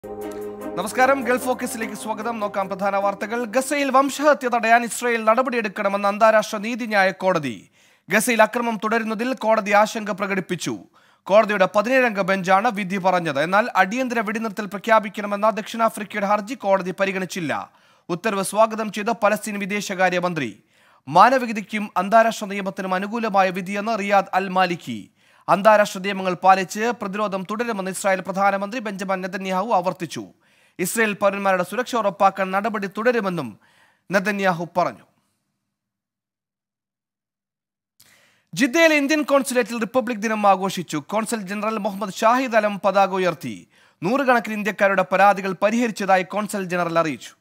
നമസ്കാരം ഗൾഫ് ഫോക്കസിലേക്ക് സ്വാഗതം നോക്കാം പ്രധാന വാർത്തകൾ ഗസയിൽ വംശഹത്യ തടയാൻ ഇസ്രയേൽ നടപടിയെടുക്കണമെന്ന് അന്താരാഷ്ട്ര നീതിന്യായ കോടതി ഗസയിൽ അക്രമം തുടരുന്നതിൽ കോടതി ആശങ്ക പ്രകടിപ്പിച്ചു കോടതിയുടെ പതിനേഴംഗ ബെഞ്ചാണ് വിധി പറഞ്ഞത് എന്നാൽ അടിയന്തര വെടിനിർത്തൽ പ്രഖ്യാപിക്കണമെന്ന ദക്ഷിണാഫ്രിക്കയുടെ ഹർജി കോടതി പരിഗണിച്ചില്ല ഉത്തരവ് സ്വാഗതം ചെയ്ത പലസ്തീൻ വിദേശകാര്യമന്ത്രി മാനവികതയ്ക്കും അന്താരാഷ്ട്ര നിയമത്തിനും അനുകൂലമായ വിധിയെന്ന് റിയാദ് അൽ മാലിക്കി അന്താരാഷ്ട്ര നിയമങ്ങൾ പാലിച്ച് പ്രതിരോധം തുടരുമെന്ന് ഇസ്രായേൽ പ്രധാനമന്ത്രി ബെഞ്ചമിൻ നെതന്യാഹു ആവർത്തിച്ചു ഇസ്രായേൽ പൗരന്മാരുടെ സുരക്ഷ ഉറപ്പാക്കാൻ നടപടി തുടരുമെന്നും നെതന്യാഹു പറഞ്ഞു ജിദ്ദയിലെ ഇന്ത്യൻ കോൺസുലേറ്റിൽ റിപ്പബ്ലിക് ദിനം ആഘോഷിച്ചു കോൺസൽ ജനറൽ മുഹമ്മദ് ഷാഹിദ് അലം പതാക ഉയർത്തി നൂറുകണക്കിന് ഇന്ത്യക്കാരുടെ പരാതികൾ പരിഹരിച്ചതായി കോൺസൽ ജനറൽ അറിയിച്ചു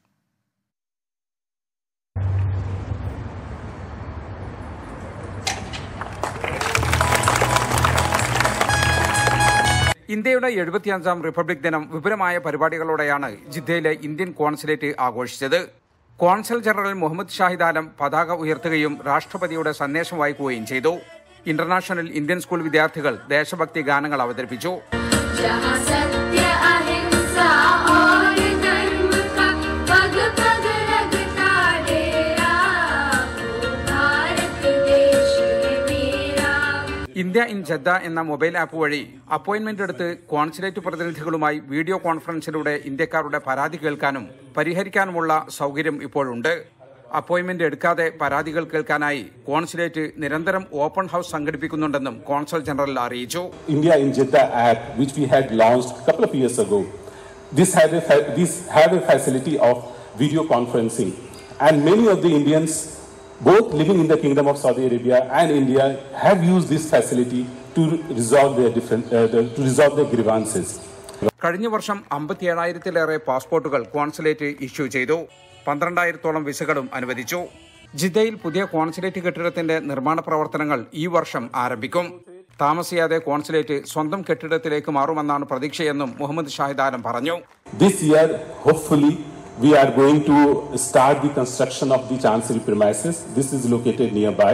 ഇന്ത്യയുടെ എഴുപത്തിയഞ്ചാം റിപ്പബ്ലിക് ദിനം വിപുലമായ പരിപാടികളോടെയാണ് ജിദ്ദയിലെ ഇന്ത്യൻ കോൺസുലേറ്റ് ആഘോഷിച്ചത് കോൺസൽ ജനറൽ മുഹമ്മദ് ഷാഹിദ് ആലം പതാക ഉയർത്തുകയും രാഷ്ട്രപതിയുടെ സന്ദേശം വായിക്കുകയും ചെയ്തു ഇന്റർനാഷണൽ ഇന്ത്യൻ സ്കൂൾ വിദ്യാർത്ഥികൾ ദേശഭക്തി ഗാനങ്ങൾ അവതരിപ്പിച്ചു जहाँ सत्य अहिंसा और धर्म का पग पग लगता डेरा वो भारत देश है मेरा ഇന്ത്യ ഇൻ ജദ്ദ എന്ന മൊബൈൽ ആപ്പ് വഴി അപ്പോയിന്റ്മെന്റ് എടുത്ത് കോൺസുലേറ്റ് പ്രതിനിധികളുമായി വീഡിയോ കോൺഫറൻസിലൂടെ ഇന്ത്യക്കാരുടെ പരാതി കേൾക്കാനും പരിഹരിക്കാനുമുള്ള സൗകര്യം ഇപ്പോഴുണ്ട് അപ്പോയിന്റ്മെന്റ് എടുക്കാതെ പരാതികൾ കേൾക്കാനായി കോൺസുലേറ്റ് നിരന്തരം ഓപ്പൺ ഹൌസ് സംഘടിപ്പിക്കുന്നുണ്ടെന്നും കോൺസൽ ജനറൽ അറിയിച്ചു India in Jeddah app, which we had launched a couple of years ago. This had a, fa- this had a facility of video conferencing, and many of the Indians, both living in the Kingdom of Saudi Arabia and India, have used this facility to resolve their different, uh, the, to resolve their grievances. കഴിഞ്ഞ വർഷം അമ്പത്തിയേഴായിരത്തിലേറെ പാസ്പോർട്ടുകൾ consulate issue ചെയ്തു പന്ത്രണ്ടായിരത്തോളം വിസകളും അനുവദിച്ചു ജിദ്ദയിൽ പുതിയ consulate കെട്ടിടത്തിന്റെ നിർമ്മാണ പ്രവർത്തനങ്ങൾ ഈ വർഷം ആരംഭിക്കും താമസിയാതെ കോൺസുലേറ്റ് സ്വന്തം കെട്ടിടത്തിലേക്ക് മാറുമെന്നാണ് പ്രതീക്ഷയെന്നും മുഹമ്മദ് ഷാഹിദ് ആലം പറഞ്ഞു This year, hopefully, we are going to start the construction of the Chancery premises. This is located nearby.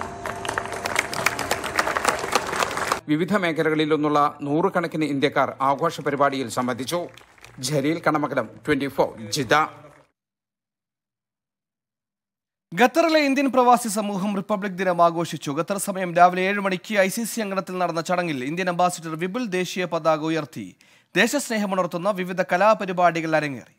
വിവിധ മേഖലകളിൽ നിന്നുള്ള നൂറുകണക്കിന് ഇന്ത്യക്കാർ ആഘോഷ പരിപാടിയിൽ സംബന്ധിച്ചു Jaleel Kanamakalam twenty four Jeddah ഖത്തറിലെ ഇന്ത്യൻ പ്രവാസി സമൂഹം റിപ്പബ്ലിക് ദിനം ആഘോഷിച്ചു ഖത്തർ സമയം രാവിലെ ഏഴ് മണിക്ക് ഐ സി സി അങ്കണത്തിൽ നടന്ന ചടങ്ങിൽ ഇന്ത്യൻ അംബാസിഡർ വിപുൽ ദേശീയ പതാക ഉയർത്തി ദേശസ്നേഹമുണർത്തുന്ന വിവിധ കലാപരിപാടികൾ അരങ്ങേറി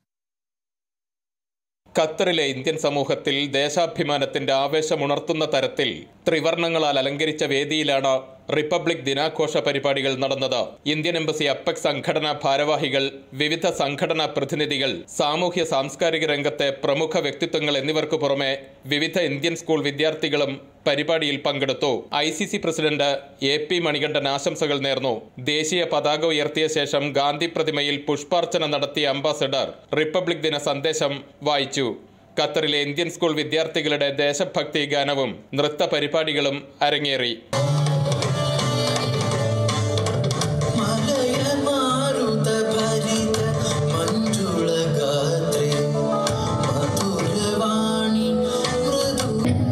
ഖത്തറിലെ ഇന്ത്യൻ സമൂഹത്തിൽ ദേശാഭിമാനത്തിന്റെ ആവേശമുണർത്തുന്ന തരത്തിൽ ത്രിവർണങ്ങളാൽ അലങ്കരിച്ച വേദിയിലാണ് റിപ്പബ്ലിക് ദിനാഘോഷ പരിപാടികൾ നടന്നത് ഇന്ത്യൻ എംബസി അപ്പെക് സംഘടനാ ഭാരവാഹികൾ വിവിധ സംഘടനാ പ്രതിനിധികൾ സാമൂഹ്യ സാംസ്കാരിക രംഗത്തെ പ്രമുഖ വ്യക്തിത്വങ്ങൾ എന്നിവർക്ക് പുറമെ വിവിധ ഇന്ത്യൻ സ്കൂൾ വിദ്യാർത്ഥികളും പരിപാടിയിൽ പങ്കെടുത്തു I C C president A P Manikandan ആശംസകൾ നേർന്നു ദേശീയ പതാക ഉയർത്തിയ ശേഷം ഗാന്ധി പ്രതിമയിൽ പുഷ്പാർച്ചന നടത്തിയ അംബാസഡർ റിപ്പബ്ലിക് ദിന സന്ദേശം വായിച്ചു ഖത്തറിലെ ഇന്ത്യൻ സ്കൂൾ വിദ്യാർത്ഥികളുടെ ദേശഭക്തി ഗാനവും നൃത്ത പരിപാടികളും അരങ്ങേറി മലയമാരുതഭരിത മഞ്ജുളഗാത്രേ മധുരവാണി മൃദു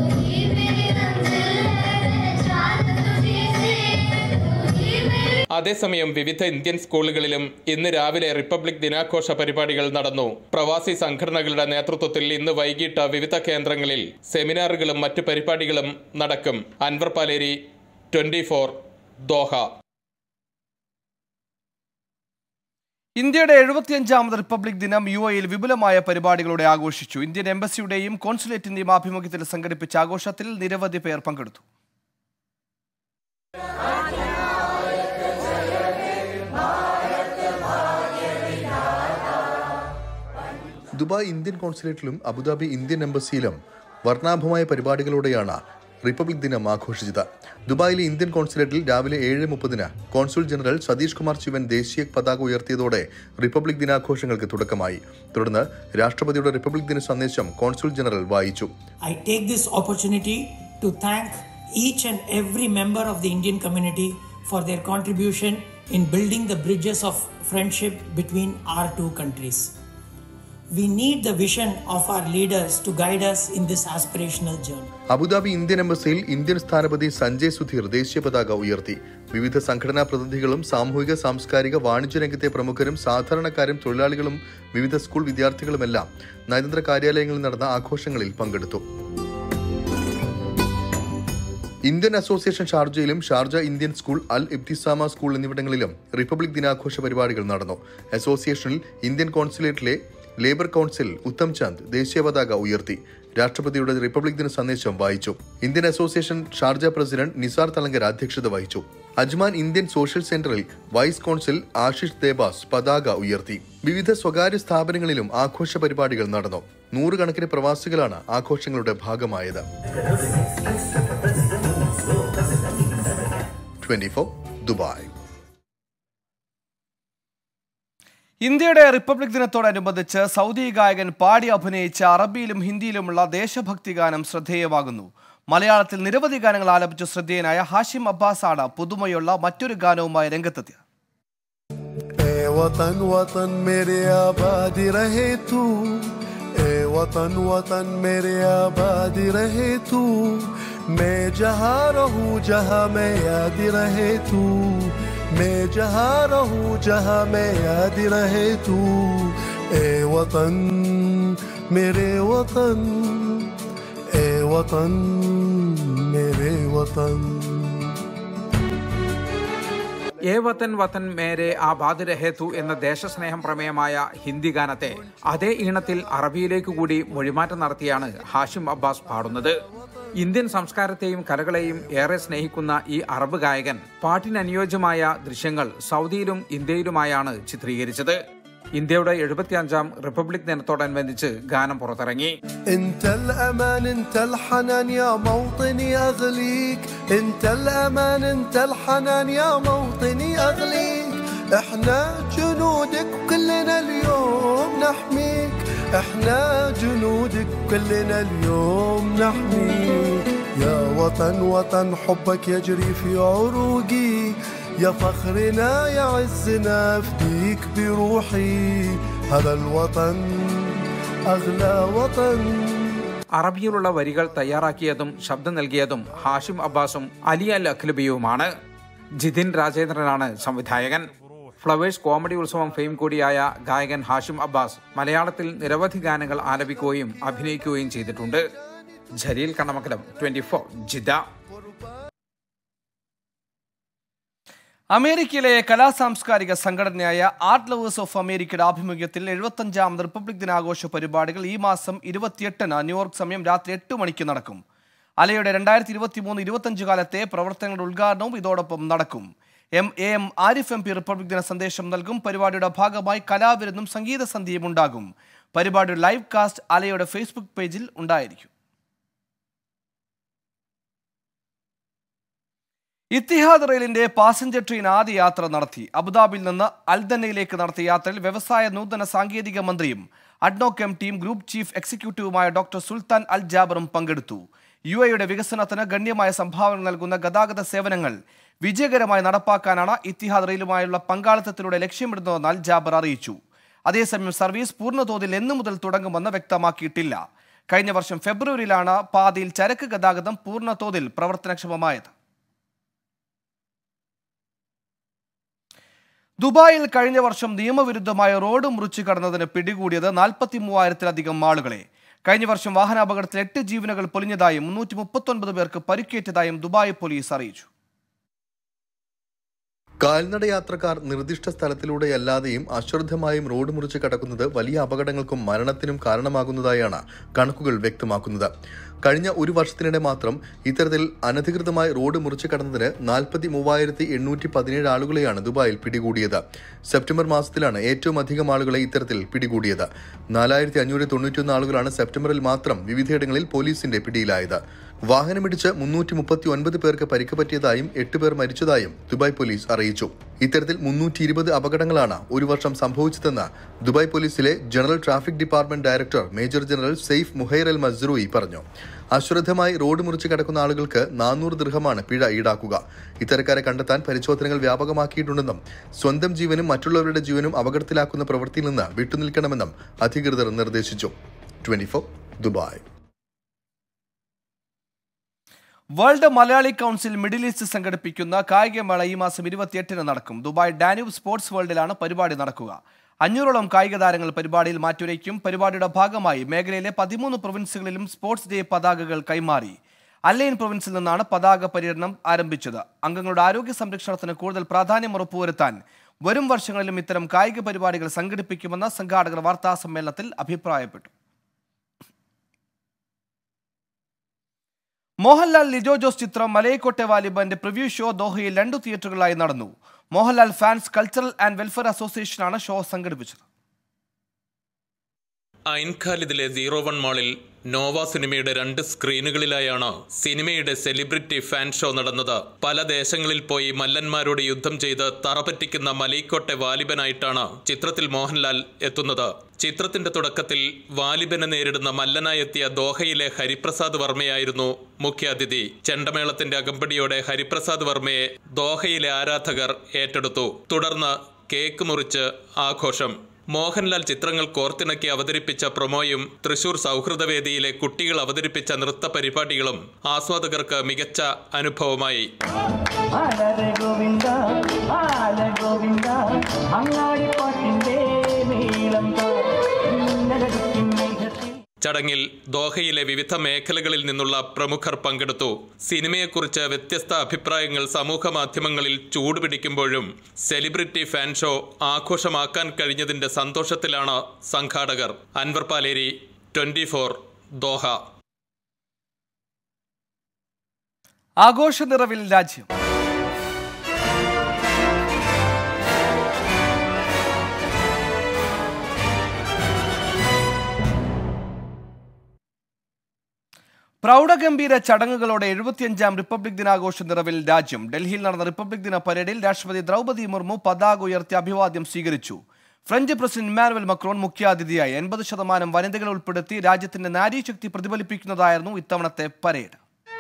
അതേസമയം വിവിധ ഇന്ത്യൻ സ്കൂളുകളിലും ഇന്ന് രാവിലെ റിപ്പബ്ലിക് ദിനാഘോഷ പരിപാടികൾ നടന്നു പ്രവാസി സംഘടനകളുടെ നേതൃത്വത്തിൽ ഇന്ന് വൈകിട്ട് വിവിധ കേന്ദ്രങ്ങളിൽ സെമിനാറുകളും മറ്റു പരിപാടികളും നടക്കും Anwar Paleri twenty four Doha ഇന്ത്യയുടെ എഴുപത്തിയഞ്ചാമത് റിപ്പബ്ലിക് ദിനം യു എയിൽ വിപുലമായ പരിപാടികളോടെ ആഘോഷിച്ചു ഇന്ത്യൻ എംബസിയുടെയും കോൺസുലേറ്റിന്റെയും ആഭിമുഖ്യത്തിൽ സംഘടിപ്പിച്ച ആഘോഷത്തിൽ നിരവധി പേർ പങ്കെടുത്തു ദുബായ് ഇന്ത്യൻ കോൺസുലേറ്റിലും അബുദാബി ഇന്ത്യൻ എംബസിയിലും വർണ്ണാഭമായ പരിപാടികളോടെയാണ് റിപ്പബ്ലിക് ദിനം ആഘോഷിച്ചത് ദുബായിലെ ഇന്ത്യൻ കോൺസുലേറ്റിൽ രാവിലെ ഏഴ് മുപ്പതിന് കോൺസുൽ ജനറൽ സതീഷ് കുമാർ ശിവൻ ദേശീയ പതാക ഉയർത്തിയതോടെ റിപ്പബ്ലിക് ദിനാഘോഷങ്ങൾക്ക് തുടക്കമായി തുടർന്ന് രാഷ്ട്രപതിയുടെ റിപ്പബ്ലിക് ദിന സന്ദേശം കോൺസുൽ ജനറൽ വായിച്ചു I take this opportunity to thank each and every member of the Indian community for their contribution in building the bridges of friendship between our two countries. we need the vision of our leaders to guide us in this aspirational journey. Abu Dhabi Indian എംബസിയിൽ Indian സ്ഥാനപതി സഞ്ജയ് സുധീർ ദേശീയ പതാക ഉയർത്തി വിവിധ സംഘടനാ പ്രതിനിധികളും സാമൂഹിക സാംസ്കാരിക വാണിജ്യ രംഗത്തെ പ്രമുഖരും സാധാരണക്കാരും തൊഴിലാളികളും വിവിധ സ്കൂൾ വിദ്യാർത്ഥികളുമെല്ലാം നയതന്ത്ര കാര്യാലയങ്ങളിൽ നടന്ന ആഘോഷങ്ങളിൽ പങ്കെടുത്തു ഇന്ത്യൻ അസോസിയേഷൻ ഷാർജയിലും Sharjah Indian school Al Ibtisama school എന്നിവിടങ്ങളിലും റിപ്പബ്ലിക് ദിനാഘോഷ പരിപാടികൾ നടന്നു അസോസിയേഷനിൽ ഇന്ത്യൻ കോൺസുലേറ്റിലെ ലേബർ കൗൺസിൽ ഉത്തം ചന്ദ് ദേശീയ പതാക ഉയർത്തി രാഷ്ട്രപതിയുടെ റിപ്പബ്ലിക് ദിന സന്ദേശം വായിച്ചു Indian association Sharjah president Nisar Thalangara അധ്യക്ഷത വഹിച്ചു അജ്മാൻ ഇന്ത്യൻ സോഷ്യൽ സെന്ററിൽ വൈസ് കോൺസിൽ ആശിഷ് ദേബാസ് പതാക ഉയർത്തി വിവിധ സ്വകാര്യ സ്ഥാപനങ്ങളിലും ആഘോഷ പരിപാടികൾ നടന്നു നൂറുകണക്കിന് പ്രവാസികളാണ് ആഘോഷങ്ങളുടെ ഭാഗമായത് ട്വന്റി ഫോർ ദുബായ് ഇന്ത്യയുടെ റിപ്പബ്ലിക് ദിനത്തോടനുബന്ധിച്ച് സൗദി ഗായകൻ പാടി അഭിനയിച്ച അറബിയിലും ഹിന്ദിയിലുമുള്ള ദേശഭക്തി ഗാനം ശ്രദ്ധേയമാകുന്നു മലയാളത്തിൽ നിരവധി ഗാനങ്ങൾ ആലപിച്ച ശ്രദ്ധേയനായ ഹാഷിം അബ്ബാസാണ് പുതുമയുള്ള മറ്റൊരു ഗാനവുമായി രംഗത്തെത്തിയത് ए वतन वतन मेरे आबादी रहे तू ए वतन वतन मेरे आबादी रहे तू मैं जहाँ रहूँ जहाँ मैं याद रहे तू मैं जहाँ रहूँ जहाँ मैं याद रहे तू ए वतन मेरे वतन ए वतन मेरे वतन ഏ വതൻ വതൻ മേരെ ആബാദ് രഹേതു എന്ന ദേശസ്നേഹം പ്രമേയമായ ഹിന്ദി ഗാനത്തെ അതേ ഈണത്തിൽ അറബിയിലേക്ക് കൂടി മൊഴിമാറ്റം നടത്തിയാണ് ഹാഷിം അബ്ബാസ് പാടുന്നത് ഇന്ത്യൻ സംസ്കാരത്തെയും കലകളെയും ഏറെ സ്നേഹിക്കുന്ന ഈ അറബ് ഗായകൻ പാട്ടിനനുയോജ്യമായ ദൃശ്യങ്ങൾ സൗദിയിലും ഇന്ത്യയിലുമായാണ് ചിത്രീകരിച്ചത് ഇന്ത്യയുടെ എഴുപത്തിയഞ്ചാം റിപ്പബ്ലിക് ദിനത്തോടനുബന്ധിച്ച് ഗാനം പുറത്തിറങ്ങി انت الامان انت الحنان يا موطني اغليك انت الامان انت الحنان يا موطني اغليك احنا جنودك كلنا اليوم نحميك احنا جنودك كلنا اليوم نحميك يا وطن وطن حبك يجري في عروقي يا فخرنا يا عزنا افديك بروحي هذا الوطن أغلى وطن അറബിയിലുള്ള വരികൾ തയ്യാറാക്കിയതും ശബ്ദം നൽകിയതും ഹാഷിം അബ്ബാസും അലി അൽ അഖ്ലബിയുമാണ് ജിതിൻ രാജേന്ദ്രനാണ് സംവിധായകൻ ഫ്ലവേഴ്സ് കോമഡി ഉത്സവം ഫെയിം കൂടിയായ ഗായകൻ ഹാഷിം അബ്ബാസ് മലയാളത്തിൽ നിരവധി ഗാനങ്ങൾ ആലപിക്കുകയും അഭിനയിക്കുകയും ചെയ്തിട്ടുണ്ട് Jaleel Kannamakkalam twenty four Jeddah അമേരിക്കയിലെ കലാസാംസ്കാരിക സംഘടനയായ ആർട്ട് ലവേഴ്സ് ഓഫ് അമേരിക്കയുടെ ആഭിമുഖ്യത്തിൽ എഴുപത്തഞ്ചാമത് റിപ്പബ്ലിക് ദിനാഘോഷ പരിപാടികൾ ഈ മാസം ഇരുപത്തിയെട്ടിന് ന്യൂയോർക്ക് സമയം രാത്രി എട്ട് മണിക്ക് നടക്കും അലയുടെ രണ്ടായിരത്തി ഇരുപത്തി മൂന്ന് ഇരുപത്തഞ്ച് കാലത്തെ പ്രവർത്തനങ്ങളുടെ ഉദ്ഘാടനവും ഇതോടൊപ്പം നടക്കും M A M Arif M P republic ദിന സന്ദേശം നൽകും പരിപാടിയുടെ ഭാഗമായി കലാവിരുന്നും സംഗീത സന്ധ്യയും ഉണ്ടാകും പരിപാടിയുടെ ലൈവ് കാസ്റ്റ് അലയുടെ ഫേസ്ബുക്ക് പേജിൽ ഉണ്ടായിരിക്കും ഇത്തിഹാദ് റെയിലിന്റെ പാസഞ്ചർ ട്രെയിൻ ആദ്യ യാത്ര നടത്തി അബുദാബിയിൽ നിന്ന് അൽദനയിലേക്ക് നടത്തിയ യാത്രയിൽ വ്യവസായ നൂതന സാങ്കേതിക മന്ത്രിയും അഡ്നോകെം ടീം ഗ്രൂപ്പ് ചീഫ് എക്സിക്യൂട്ടീവുമായ ഡോക്ടർ സുൽത്താൻ അൽ ജാബറും പങ്കെടുത്തു യു എയുടെ വികസനത്തിന് ഗണ്യമായ സംഭാവന നൽകുന്ന ഗതാഗത സേവനങ്ങൾ വിജയകരമായി നടപ്പാക്കാനാണ് ഇത്തിഹാദ് റെയിലുമായുള്ള പങ്കാളിത്തത്തിലൂടെ ലക്ഷ്യമിടുന്നതെന്ന് അൽ ജാബർ അറിയിച്ചു അതേസമയം സർവീസ് പൂർണ്ണതോതിൽ എന്നു മുതൽ തുടങ്ങുമെന്ന് വ്യക്തമാക്കിയിട്ടില്ല കഴിഞ്ഞ വർഷം ഫെബ്രുവരിയിലാണ് പാതയിൽ ചരക്ക് ഗതാഗതം പൂർണ്ണതോതിൽ പ്രവർത്തനക്ഷമമായത് ദുബായിൽ കഴിഞ്ഞ വർഷം നിയമവിരുദ്ധമായ റോഡ് മുറിച്ചു കടന്നതിന് പിടികൂടിയത് നാൽപ്പത്തി മൂവായിരത്തിലധികം ആളുകളെ കഴിഞ്ഞ വർഷം വാഹനാപകടത്തിൽ എട്ട് ജീവനുകൾ പൊലിഞ്ഞതായും മുന്നൂറ്റി മുപ്പത്തൊൻപത് പേർക്ക് പരിക്കേറ്റതായും ദുബായ് പോലീസ് അറിയിച്ചു കാൽനട യാത്രക്കാർ നിർദ്ദിഷ്ട സ്ഥലത്തിലൂടെയല്ലാതെയും അശ്രദ്ധമായും റോഡ് മുറിച്ച് കടക്കുന്നത് വലിയ അപകടങ്ങൾക്കും മരണത്തിനും കാരണമാകുന്നതായാണ് കണക്കുകൾ വ്യക്തമാക്കുന്നത് കഴിഞ്ഞ ഒരു വർഷത്തിനിടെ മാത്രം ഇത്തരത്തിൽ അനധികൃതമായി റോഡ് മുറിച്ച് കടന്നതിന് നാൽപ്പത്തി മൂവായിരത്തി എണ്ണൂറ്റി പതിനേഴ് ആളുകളെയാണ് ദുബായിൽ പിടികൂടിയത് സെപ്റ്റംബർ മാസത്തിലാണ് ഏറ്റവും അധികം ആളുകളെ ഇത്തരത്തിൽ പിടികൂടിയത് നാലായിരത്തി അഞ്ഞൂറ്റി തൊണ്ണൂറ്റിയൊന്ന് ആളുകളാണ് സെപ്റ്റംബറിൽ മാത്രം വിവിധയിടങ്ങളിൽ പോലീസിന്റെ പിടിയിലായത് വാഹനമിടിച്ച് മുന്നൂറ്റി മുപ്പത്തി ഒൻപത് പേർക്ക് പരിക്ക് പറ്റിയതായും എട്ട് പേർ മരിച്ചതായും ദുബായ് പോലീസ് അറിയിച്ചു ഇത്തരത്തിൽ മുന്നൂറ്റി ഇരുപത് അപകടങ്ങളാണ് ഒരു വർഷം സംഭവിച്ചതെന്ന് ദുബായ് പോലീസിലെ general traffic department director major general Saif Muhair Al Mazrouei പറഞ്ഞു അശ്രദ്ധമായി റോഡ് മുറിച്ച് കിടക്കുന്ന ആളുകൾക്ക് നാനൂറ് ദൃഹമാണ് പിഴ ഈടാക്കുക ഇത്തരക്കാരെ കണ്ടെത്താൻ പരിശോധനകൾ വ്യാപകമാക്കിയിട്ടുണ്ടെന്നും സ്വന്തം ജീവനും മറ്റുള്ളവരുടെ ജീവനും അപകടത്തിലാക്കുന്ന പ്രവൃത്തിയിൽ നിന്ന് വിട്ടുനിൽക്കണമെന്നും അധികൃതർ നിർദ്ദേശിച്ചു twenty Dubai World Malayali Council Middle East സംഘടിപ്പിക്കുന്ന കായികമേള ഈ മാസം ഇരുപത്തിയെട്ടിന് നടക്കും ദുബായ് ഡാന്യൂബ് സ്പോർട്സ് വേൾഡിലാണ് പരിപാടി നടക്കുക അഞ്ഞൂറോളം കായിക താരങ്ങൾ പരിപാടിയിൽ മാറ്റുരയ്ക്കും പരിപാടിയുടെ ഭാഗമായി മേഖലയിലെ പതിമൂന്ന് പ്രൊവിൻസുകളിലും സ്പോർട്സ് ഡേ പതാകകൾ കൈമാറി അല്ലൈൻ പ്രൊവിൻസിൽ നിന്നാണ് പതാക പര്യടനം ആരംഭിച്ചത് അംഗങ്ങളുടെ ആരോഗ്യ സംരക്ഷണത്തിന് കൂടുതൽ പ്രാധാന്യം ഉറപ്പുവരുത്താൻ വരും വർഷങ്ങളിലും ഇത്തരം കായിക പരിപാടികൾ സംഘടിപ്പിക്കുമെന്ന് സംഘാടകർ വാർത്താ സമ്മേളനത്തിൽ അഭിപ്രായപ്പെട്ടു മോഹൻലാൽ ലിജോ ജോസ് ചിത്രം മലയക്കോട്ടെ വാലിബന്റെ പ്രിവ്യൂ ഷോ ദോഹയിൽ രണ്ടു തിയേറ്ററുകളായി നടന്നു Mohanlal fans cultural and welfare അസോസിയേഷനാണ് ഷോ സംഘടിപ്പിച്ചത് ഐൻഖാലിദിലെ സീറോ വൺ മാളിൽ നോവ സിനിമയുടെ രണ്ട് സ്ക്രീനുകളിലായാണ് സിനിമയുടെ സെലിബ്രിറ്റി ഫാൻ ഷോ നടന്നത് പല ദേശങ്ങളിൽ പോയി മല്ലന്മാരോട് യുദ്ധം ചെയ്ത് തറപറ്റിക്കുന്ന മലൈക്കോട്ടെ വാലിബനായിട്ടാണ് ചിത്രത്തിൽ മോഹൻലാൽ എത്തുന്നത് ചിത്രത്തിന്റെ തുടക്കത്തിൽ വാലിബനെ നേരിടുന്ന മല്ലനായെത്തിയ ദോഹയിലെ ഹരിപ്രസാദ് വർമ്മയായിരുന്നു മുഖ്യാതിഥി ചെണ്ടമേളത്തിന്റെ അകമ്പടിയോടെ ഹരിപ്രസാദ് വർമ്മയെ ദോഹയിലെ ആരാധകർ ഏറ്റെടുത്തു തുടർന്ന് കേക്ക് മുറിച്ച് ആഘോഷം മോഹൻലാൽ ചിത്രങ്ങൾ കോർത്തിണക്കി അവതരിപ്പിച്ച പ്രൊമോയും തൃശൂർ സൗഹൃദവേദിയിലെ കുട്ടികൾ അവതരിപ്പിച്ച നൃത്ത പരിപാടികളും ആസ്വാദകർക്ക് മികച്ച അനുഭവമായി ആലര ഗോവിന്ദ ആല ഗോവിന്ദ അങ്ങാടിപ്പാട്ടിന്റെ നീളം മേഘത്തിൽ ചടങ്ങിൽ ദോഹയിലെ വിവിധ മേഖലകളിൽ നിന്നുള്ള പ്രമുഖർ പങ്കെടുത്തു സിനിമയെക്കുറിച്ച് വ്യത്യസ്ത അഭിപ്രായങ്ങൾ സമൂഹ മാധ്യമങ്ങളിൽ ചൂടുപിടിക്കുമ്പോഴും സെലിബ്രിറ്റി ഫാൻ ഷോ ആഘോഷമാക്കാൻ കഴിഞ്ഞതിന്റെ സന്തോഷത്തിലാണ് സംഘാടകർ Anwar Paleri twenty four Doha ആഘോഷ നിറവിൽ രാജ്യം പ്രൗഢഗംഭീര ചടങ്ങുകളോടെ എഴുപത്തിയഞ്ചാം റിപ്പബ്ലിക് ദിനാഘോഷ നിറവിൽ രാജ്യം ഡൽഹിയിൽ നടന്ന റിപ്പബ്ലിക് ദിന പരേഡിൽ രാഷ്ട്രപതി ദ്രൗപദി മുർമു പതാക ഉയർത്തി അഭിവാദ്യം സ്വീകരിച്ചു ഫ്രഞ്ച് പ്രസിഡന്റ് ഇമ്മാനുവൽ മക്രോൺ മുഖ്യാതിഥിയായി എൺപത് ശതമാനം വനിതകളെ ഉൾപ്പെടുത്തി രാജ്യത്തിന്റെ നാരീശക്തി പ്രതിഫലിപ്പിക്കുന്നതായിരുന്നു ഇത്തവണത്തെ പരേഡ്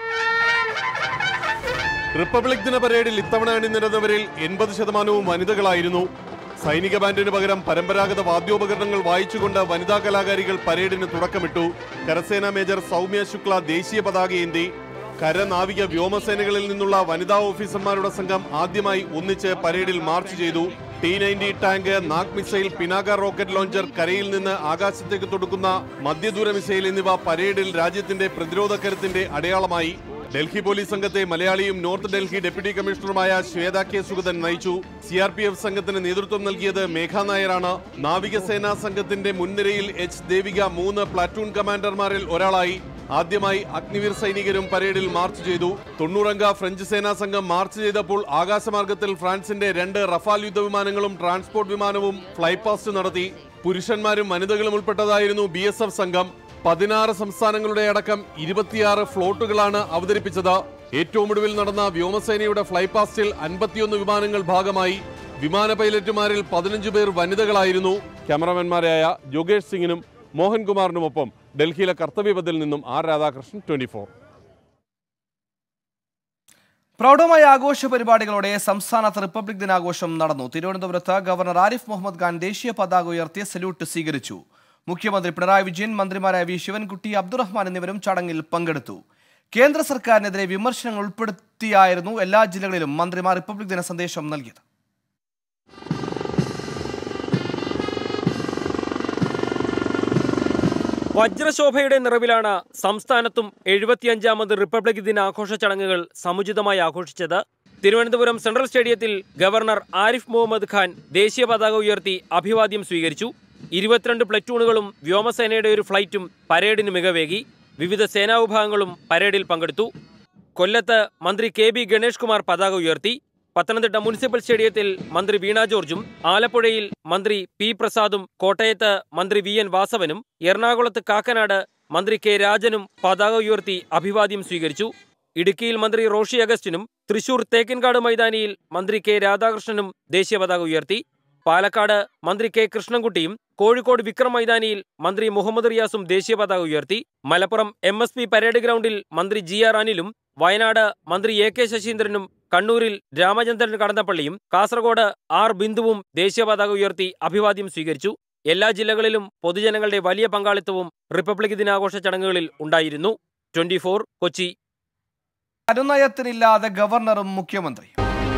റിപ്പബ്ലിക് ദിന പരേഡിൽ ഇത്തവണ അണിനിരന്നവരിൽ എൺപത് ശതമാനവും വനിതകളായിരുന്നു സൈനിക ബാൻഡിന് പകരം പരമ്പരാഗത വാദ്യോപകരണങ്ങൾ വായിച്ചുകൊണ്ട് വനിതാ കലാകാരികൾ പരേഡിന് തുടക്കമിട്ടു കരസേനാ മേജർ സൗമ്യ ശുക്ല ദേശീയ പതാകയേന്തി കര നാവിക വ്യോമസേനകളിൽ നിന്നുള്ള വനിതാ ഓഫീസർമാരുടെ സംഘം ആദ്യമായി ഒന്നിച്ച് പരേഡിൽ മാർച്ച് ചെയ്തു T ninety tank Nag missile Pinaka rocket launcher കരയിൽ നിന്ന് ആകാശത്തേക്ക് തൊടുക്കുന്ന മധ്യദൂര മിസൈൽ എന്നിവ പരേഡിൽ രാജ്യത്തിന്റെ പ്രതിരോധ കരുത്തിന്റെ അടയാളമായി ഡൽഹി പോലീസ് സംഘത്തെ മലയാളിയും നോർത്ത് ഡൽഹി ഡെപ്യൂട്ടി കമ്മീഷണറുമായ ശ്വേത കെ സുഗതൻ നയിച്ചു സി ആർ പി എഫ് സംഘത്തിന് നേതൃത്വം നൽകിയത് മേഘ നായരാണ് നാവികസേനാ സംഘത്തിന്റെ മുൻനിരയിൽ എച്ച് ദേവിക മൂന്ന് പ്ലാറ്റൂൺ കമാൻഡർമാരിൽ ഒരാളായി ആദ്യമായി അഗ്നിവീർ സൈനികരും പരേഡിൽ മാർച്ച് ചെയ്തു തൊണ്ണൂറംഗ ഫ്രഞ്ച് സേനാ സംഘം മാർച്ച് ചെയ്തപ്പോൾ ആകാശമാർഗത്തിൽ ഫ്രാൻസിന്റെ രണ്ട് റഫാൽ യുദ്ധവിമാനങ്ങളും ട്രാൻസ്പോർട്ട് വിമാനവും ഫ്ലൈപാസ്റ്റ് നടത്തി പുരുഷന്മാരും വനിതകളും ഉൾപ്പെട്ടതായിരുന്നു ബി സംഘം പതിനാറ് സംസ്ഥാനങ്ങളുടെ അടക്കം ഇരുപത്തിയാറ് ഫ്ലോട്ടുകളാണ് അവതരിപ്പിച്ചത് ഏറ്റവും ഒടുവിൽ നടന്ന വ്യോമസേനയുടെ ഫ്ലൈപാസ്റ്റിൽ അൻപത്തിയൊന്ന് വിമാനങ്ങൾ ഭാഗമായി വിമാന പൈലറ്റുമാരിൽ പതിനഞ്ച് പേർ വനിതകളായിരുന്നു ക്യാമറമാൻമാരായ യോഗേഷ് സിംഗിനും മോഹൻകുമാറിനുമൊപ്പം ഡൽഹിയിലെ കർത്തവ്യപഥിൽ നിന്നും ആർ രാധാകൃഷ്ണൻ ട്വന്റി ഫോർ പ്രൗഢമായ ആഘോഷ പരിപാടികളോടെ സംസ്ഥാനത്ത് റിപ്പബ്ലിക് ദിനാഘോഷം നടന്നു തിരുവനന്തപുരത്ത് ഗവർണർ ആരിഫ് മുഹമ്മദ് ഖാൻ ദേശീയ പതാക ഉയർത്തി സല്യൂട്ട് സ്വീകരിച്ചു മുഖ്യമന്ത്രി പിണറായി വിജയൻ മന്ത്രിമാരായ വി ശിവൻകുട്ടി അബ്ദുറഹ്മാൻ എന്നിവരും ചടങ്ങിൽ പങ്കെടുത്തു കേന്ദ്ര സർക്കാരിനെതിരെ വിമർശനങ്ങൾ ഉൾപ്പെടുത്തിയായിരുന്നു എല്ലാ ജില്ലകളിലും മന്ത്രിമാർ റിപ്പബ്ലിക് ദിന സന്ദേശം നൽകിയത് വജ്രശോഭയുടെ നിറവിലാണ് സംസ്ഥാനത്തും എഴുപത്തിയഞ്ചാമത് റിപ്പബ്ലിക് ദിന ആഘോഷ ചടങ്ങുകൾ സമുചിതമായി ആഘോഷിച്ചത് തിരുവനന്തപുരം സെൻട്രൽ സ്റ്റേഡിയത്തിൽ ഗവർണർ ആരിഫ് മുഹമ്മദ് ഖാൻ ദേശീയ പതാക ഉയർത്തി അഭിവാദ്യം സ്വീകരിച്ചു ഇരുപത്തിരണ്ട് പ്ലറ്റൂണുകളും വ്യോമസേനയുടെ ഒരു ഫ്ലൈറ്റും പരേഡിന് മികവേകി വിവിധ സേനാ വിഭാഗങ്ങളും പരേഡിൽ പങ്കെടുത്തു കൊല്ലത്ത് മന്ത്രി കെ ബി ഗണേഷ് കുമാർ പതാക ഉയർത്തി പത്തനംതിട്ട മുനിസിപ്പൽ സ്റ്റേഡിയത്തിൽ മന്ത്രി വീണ ജോർജും ആലപ്പുഴയിൽ മന്ത്രി പി പ്രസാദും കോട്ടയത്ത് മന്ത്രി വി എൻ വാസവനും എറണാകുളത്ത് കാക്കനാട് മന്ത്രി കെ രാജനും പതാക ഉയർത്തി അഭിവാദ്യം സ്വീകരിച്ചു ഇടുക്കിയിൽ മന്ത്രി റോഷി അഗസ്റ്റിനും തൃശൂർ തേക്കിൻകാട് മൈതാനിയിൽ മന്ത്രി കെ രാധാകൃഷ്ണനും ദേശീയ പതാക ഉയർത്തി പാലക്കാട് മന്ത്രി കെ കൃഷ്ണൻകുട്ടിയും കോഴിക്കോട് വിക്രം മൈതാനിയിൽ മന്ത്രി മുഹമ്മദ് റിയാസും ദേശീയ പതാക ഉയർത്തി Malappuram M S P parade ഗ്രൗണ്ടിൽ മന്ത്രി ജി ആർ അനിലും വയനാട് മന്ത്രി എ കെ ശശീന്ദ്രനും കണ്ണൂരിൽ രാമചന്ദ്രൻ കടന്നപ്പള്ളിയും കാസർഗോഡ് ആർ ബിന്ദുവും ദേശീയ പതാക ഉയർത്തി അഭിവാദ്യം സ്വീകരിച്ചു എല്ലാ ജില്ലകളിലും പൊതുജനങ്ങളുടെ വലിയ പങ്കാളിത്തവും റിപ്പബ്ലിക് ദിനാഘോഷ ചടങ്ങുകളിൽ ഉണ്ടായിരുന്നു ട്വന്റി കൊച്ചി അനുനയത്തിനില്ലാതെ ഗവർണറും മുഖ്യമന്ത്രി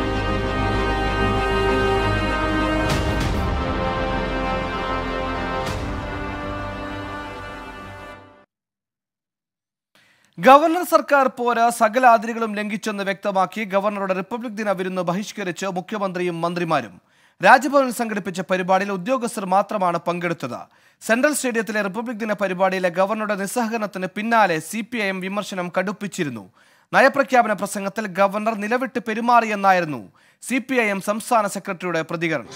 ഗവർണർ സർക്കാർ പോര സകല അതിരുകളും ലംഘിച്ചെന്ന് വ്യക്തമാക്കി ഗവർണറുടെ റിപ്പബ്ലിക് ദിന വിരുന്ന് ബഹിഷ്കരിച്ച് മുഖ്യമന്ത്രിയും മന്ത്രിമാരും രാജ്ഭവനിൽ സംഘടിപ്പിച്ച പരിപാടിയിൽ ഉദ്യോഗസ്ഥർ മാത്രമാണ് പങ്കെടുത്തത് സെൻട്രൽ സ്റ്റേഡിയത്തിലെ റിപ്പബ്ലിക് ദിന പരിപാടിയിലെ ഗവർണറുടെ നിസ്സഹകരണത്തിന് പിന്നാലെ സി പി ഐ എം വിമർശനം കടുപ്പിച്ചിരുന്നു നയപ്രഖ്യാപന പ്രസംഗത്തിൽ ഗവർണർ നിലവിട്ട് പെരുമാറിയെന്നായിരുന്നു സി പി ഐ എം സംസ്ഥാന സെക്രട്ടറിയുടെ പ്രതികരണം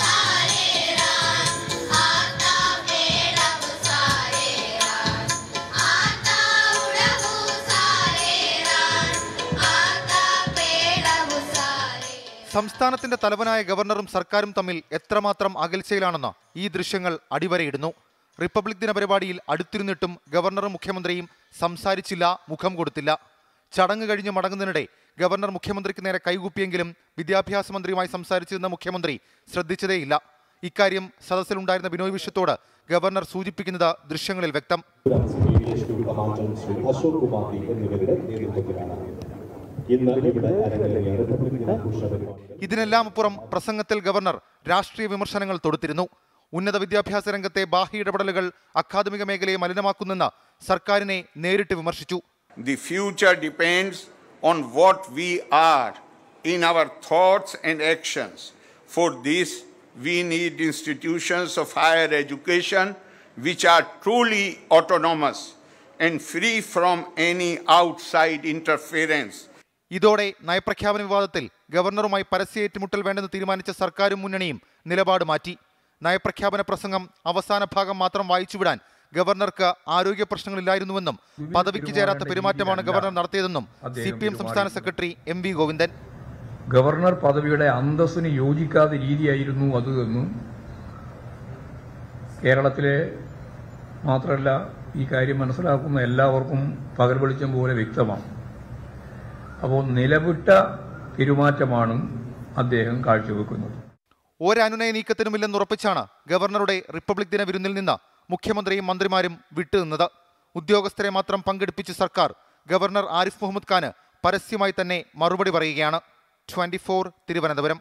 സംസ്ഥാനത്തിന്റെ തലവനായ ഗവർണറും സർക്കാരും തമ്മിൽ എത്രമാത്രം അകൽച്ചയിലാണെന്ന് ഈ ദൃശ്യങ്ങൾ അടിവരയിടുന്നു റിപ്പബ്ലിക് ദിന പരിപാടിയിൽ അടുത്തിരുന്നിട്ടും ഗവർണറും മുഖ്യമന്ത്രിയും സംസാരിച്ചില്ല മുഖം കൊടുത്തില്ല ചടങ്ങ് കഴിഞ്ഞ് മടങ്ങുന്നതിനിടെ ഗവർണർ മുഖ്യമന്ത്രിക്ക് നേരെ കൈകൂപ്പിയെങ്കിലും വിദ്യാഭ്യാസ മന്ത്രിയുമായി സംസാരിച്ചിരുന്ന മുഖ്യമന്ത്രി ശ്രദ്ധിച്ചതേയില്ല ഇക്കാര്യം സദസ്സിലുണ്ടായിരുന്ന ബിനോയ് വിശ്വത്തോട് ഗവർണർ സൂചിപ്പിക്കുന്നത് ദൃശ്യങ്ങളിൽ വ്യക്തം അശോക് കുമാർ എന്നിവരുടെ നേതൃത്വത്തിലാണ് ഇന്ന് ഇവിടെ അരങ്ങേറിയ റിപ്പബ്ലിക് ദിനാഘോഷ പരിപാടി ഇതിനെല്ലാം അപ്പുറം പ്രസംഗത്തിൽ ഗവർണർ രാഷ്ട്രീയ വിമർശനങ്ങൾ തൊടുത്തിരുന്നു ഉന്നത വിദ്യാഭ്യാസ രംഗത്തെ ബാഹ്യ ഇടപെടലുകൾ അക്കാദമിക മേഖലയെ മലിനമാക്കുന്നെന്ന് സർക്കാരിനെ നേരിട്ട് വിമർശിച്ചു The future depends on what we are in our thoughts and actions. For this, we need institutions of higher education which are truly autonomous and free from any outside interference. ഇതോടെ നയപ്രഖ്യാപന വിവാദത്തിൽ ഗവർണറുമായി പരസ്യ ഏറ്റുമുട്ടൽ വേണ്ടെന്ന് തീരുമാനിച്ച സർക്കാരും മുന്നണിയും നിലപാട് മാറ്റി നയപ്രഖ്യാപന പ്രസംഗം അവസാന ഭാഗം മാത്രം വായിച്ചുവിടാൻ ഗവർണർക്ക് ആരോഗ്യ പ്രശ്നങ്ങളില്ലായിരുന്നുവെന്നും പദവിക്ക് ചേരാത്ത പെരുമാറ്റമാണ് ഗവർണർ നടത്തിയതെന്നും സി പി എം സംസ്ഥാന secretary M V Govindan governor പദവിയുടെ അന്തസ്സിന് യോജിക്കാത്ത രീതിയായിരുന്നു അത് എന്നും കേരളത്തിലെ മാത്രമല്ല ഈ കാര്യം മനസ്സിലാക്കുന്ന എല്ലാവർക്കും പകൽ വെളിച്ചം പോലെ വ്യക്തമാണ് അപ്പോൾ നിലവിട്ട പെരുമാറ്റമാണ് അദ്ദേഹം കാഴ്ചവെക്കുന്നത് ഒരനുനയ നീക്കത്തിനുമില്ലെന്ന് ഉറപ്പിച്ചാണ് ഗവർണറുടെ റിപ്പബ്ലിക് ദിന വിരുന്നിൽ നിന്ന് മുഖ്യമന്ത്രിയും മന്ത്രിമാരും വിട്ടുനിന്നത് ഉദ്യോഗസ്ഥരെ മാത്രം പങ്കെടുപ്പിച്ച് സർക്കാർ ഗവർണർ ആരിഫ് മുഹമ്മദ് ഖാന് പരസ്യമായി തന്നെ മറുപടി പറയുകയാണ് ട്വന്റി തിരുവനന്തപുരം